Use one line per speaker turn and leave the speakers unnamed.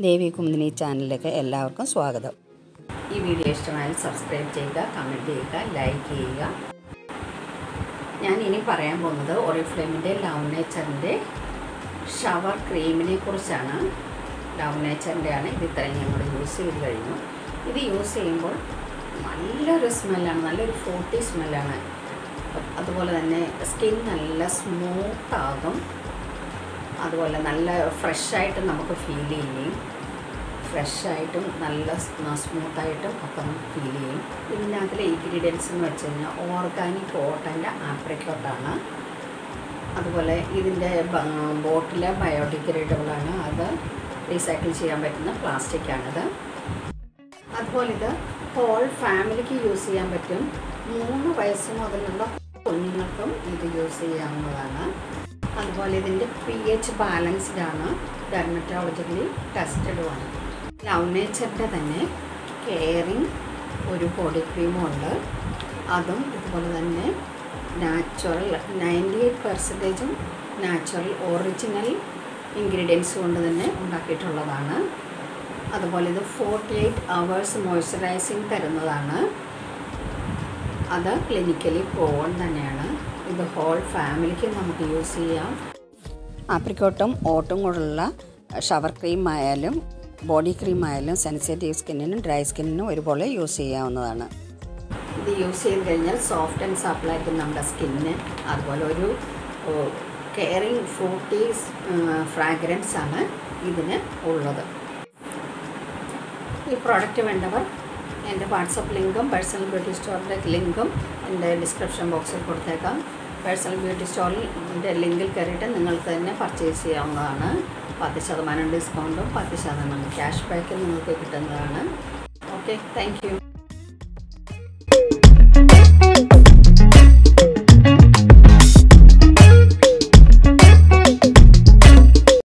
ദേവി കുമുദിനി ചാനലിലേക്ക് എല്ലാവർക്കും സ്വാഗതം ഈ വീഡിയോ ഇഷ്ടമായാൽ സബ്സ്ക്രൈബ് ചെയ്യുക കമൻറ്റ് ചെയ്യുക ലൈക്ക് ചെയ്യുക ഞാൻ ഇനി പറയാൻ പോകുന്നത് ഒറിഫ്ലെയിമിൻ്റെ ലവ് നേച്ചറിൻ്റെ ഷവർ ക്രീമിനെ കുറിച്ചാണ് ലവ് നേച്ചറിൻ്റെ ആണ് ഇത് ഇത്രയും ഞങ്ങൾ യൂസ് ചെയ്ത് കഴിഞ്ഞു ഇത് യൂസ് ചെയ്യുമ്പോൾ നല്ലൊരു സ്മെല്ലാണ് നല്ലൊരു ഫ്രൂട്ടി സ്മെല്ലാണ് അതുപോലെ തന്നെ സ്കിൻ നല്ല സ്മൂത്ത് ആകും അതുപോലെ നല്ല ഫ്രഷായിട്ട് നമുക്ക് ഫീൽ ചെയ്യും ഫ്രഷായിട്ടും നല്ല സ്മൂത്തായിട്ടും ഒക്കെ നമുക്ക് ഫീൽ ചെയ്യും പിന്നെ അതിലെ ഇൻഗ്രീഡിയൻസ് എന്ന് വെച്ച് കഴിഞ്ഞാൽ ഓർഗാനിക് കോട്ടൻ്റെ ആപ്രിക്കോട്ടാണ് അതുപോലെ ഇതിൻ്റെ ബോട്ടിൽ ബയോഡിഗ്രേഡബിളാണ് അത് റീസൈക്കിൾ ചെയ്യാൻ പറ്റുന്ന പ്ലാസ്റ്റിക്കാണിത് അതുപോലെ ഇത് ഹോൾ ഫാമിലിക്ക് യൂസ് ചെയ്യാൻ പറ്റും മൂന്ന് വയസ്സ് മുതലുള്ള കുഞ്ഞുങ്ങൾക്കും ഇത് യൂസ് ചെയ്യാവുന്നതാണ് അതുപോലെ ഇതിൻ്റെ പി എച്ച് ബാലൻസ്ഡ് ആണ് ഡെർമറ്റോളജിക്കലി ടെസ്റ്റഡുമാണ് ലവ് നേച്ചറിൻ്റെ തന്നെ കെയറിങ് ഒരു ബോഡി ക്രീമും ഉണ്ട് അതും ഇതുപോലെ തന്നെ നാച്ചുറൽ നയൻറ്റി എയ്റ്റ് പെർസെൻറ്റേജും നാച്ചുറൽ ഒറിജിനൽ ഇൻഗ്രീഡിയൻസ് കൊണ്ട് തന്നെ ഉണ്ടാക്കിയിട്ടുള്ളതാണ് അതുപോലെ ഇത് ഫോർട്ടി എയ്റ്റ് അവേഴ്സ് മോയ്സ്ചറൈസിങ് തരുന്നതാണ് അത് ക്ലിനിക്കലി പ്രോവൺ തന്നെയാണ് ഇത് ഹോൾ ഫാമിലിക്ക് നമുക്ക് യൂസ് ചെയ്യാം ആപ്രിക്കോട്ടും ഓട്ടും കൊണ്ടുള്ള ഷവർ ക്രീം ആയാലും ബോഡി ക്രീം ആയാലും സെൻസിറ്റീവ് സ്കിന്നിനും ഡ്രൈ സ്കിന്നിനും ഒരുപോലെ യൂസ് ചെയ്യാവുന്നതാണ് ഇത് യൂസ് ചെയ്ത് കഴിഞ്ഞാൽ സോഫ്റ്റ് ആൻഡ് സപ്പിൾ ആയിരിക്കും നമ്മുടെ സ്കിന്നിന് അതുപോലെ ഒരു കെയറിങ് ഫ്രൂട്ടി ഫ്രാഗ്രൻസ് ആണ് ഇതിന് ഉള്ളത് ഈ പ്രോഡക്റ്റ് വേണ്ടവർ എൻ്റെ വാട്സപ്പ് ലിങ്കും പേഴ്സണൽ ബ്യൂട്ടി സ്റ്റോറിൻ്റെ ലിങ്കും എൻ്റെ ഡിസ്ക്രിപ്ഷൻ ബോക്സിൽ കൊടുത്തേക്കാം പേഴ്സണൽ ബ്യൂട്ടി സ്റ്റോറിൻ്റെ ലിങ്കിൽ കയറിയിട്ട് നിങ്ങൾക്ക് തന്നെ പർച്ചേസ് ചെയ്യാവുന്നതാണ് പത്ത് ശതമാനം ഡിസ്കൗണ്ടും പത്ത് ശതമാനം ക്യാഷ് ബാക്ക് നിങ്ങൾക്ക് കിട്ടുന്നതാണ് ഓക്കെ താങ്ക്